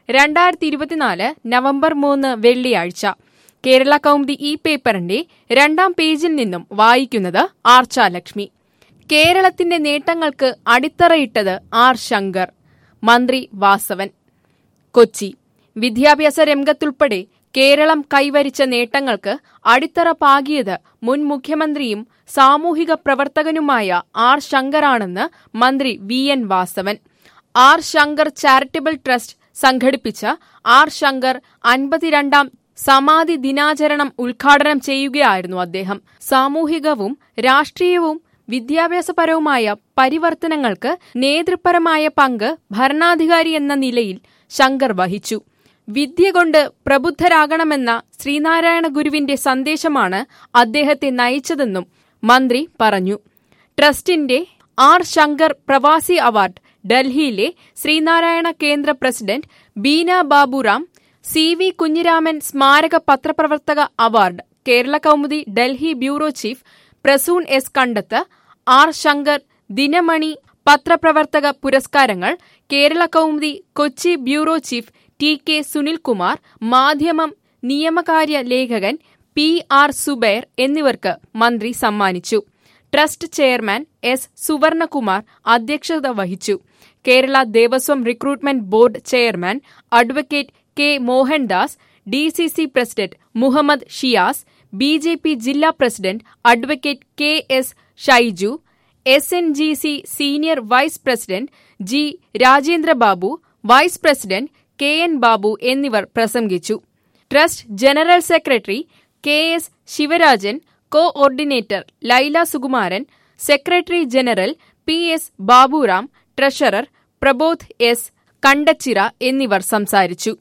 രണ്ടായിരത്തി ഇരുപത്തിനാല് നവംബർ മൂന്ന് വെള്ളിയാഴ്ച കേരള കൗമുദി ഈ പേപ്പറിന്റെ രണ്ടാം പേജിൽ നിന്നും വായിക്കുന്നത് ആർച്ചാലക്ഷ്മി കേരളത്തിന്റെ നേട്ടങ്ങൾക്ക് അടിത്തറയിട്ടത് ആർ ശങ്കർ മന്ത്രി വാസവൻ കൊച്ചി വിദ്യാഭ്യാസ രംഗത്തുൾപ്പെടെ കേരളം കൈവരിച്ച നേട്ടങ്ങൾക്ക് അടിത്തറ പാകിയത് മുൻ മുഖ്യമന്ത്രിയും സാമൂഹിക പ്രവർത്തകനുമായ ആർ ശങ്കറാണെന്ന് മന്ത്രി V N Vasavan R Shankar charitable trust സംഘടിപ്പിച്ച ആർ ശങ്കർ അൻപത്തിരണ്ടാം സമാധി ദിനാചരണം ഉദ്ഘാടനം ചെയ്യുകയായിരുന്നു അദ്ദേഹം സാമൂഹികവും രാഷ്ട്രീയവും വിദ്യാഭ്യാസപരവുമായ പരിവർത്തനങ്ങൾക്ക് നേതൃപരമായ പങ്ക് ഭരണാധികാരി എന്ന നിലയിൽ ശങ്കർ വഹിച്ചു വിദ്യ കൊണ്ട് പ്രബുദ്ധരാകണമെന്ന ശ്രീനാരായണ ഗുരുവിന്റെ സന്ദേശമാണ് അദ്ദേഹത്തെ നയിച്ചതെന്നും മന്ത്രി പറഞ്ഞു ട്രസ്റ്റിന്റെ ആർ ശങ്കർ പ്രവാസി അവാർഡ് ഡൽഹിയിലെ ശ്രീനാരായണ കേന്ദ്ര president Beena Baburam C V Kunhiraman സ്മാരക പത്രപ്രവർത്തക award Kerala Kaumudi Delhi bureau chief Prasoon S Kandath R Shankar Dinamani പത്രപ്രവർത്തക പുരസ്കാരങ്ങൾ Kerala Kaumudi Kochi bureau chief T K Sunilkumar Madhyamam നിയമകാര്യ ലേഖകൻ പി ആർ സുബൈർ എന്നിവർക്ക് മന്ത്രി സമ്മാനിച്ചു ട്രസ്റ്റ് ചെയർമാൻ എസ് സുവർണകുമാർ അധ്യക്ഷത വഹിച്ചു Kerala Devaswom recruitment board chairman advocate K Mohandas D C C president Muhammad Shiyas B J P ജില്ലാ president advocate K S Shyju S N G C senior vice president G Rajendrababu vice president K N Babu എന്നിവർ പ്രസംഗിച്ചു trust general secretary K S Sivarajan coordinator Laila Sukumaran secretary general P S Baburam treasurer Prabodh S Kandachira എന്നിവർ സംസാരിച്ചു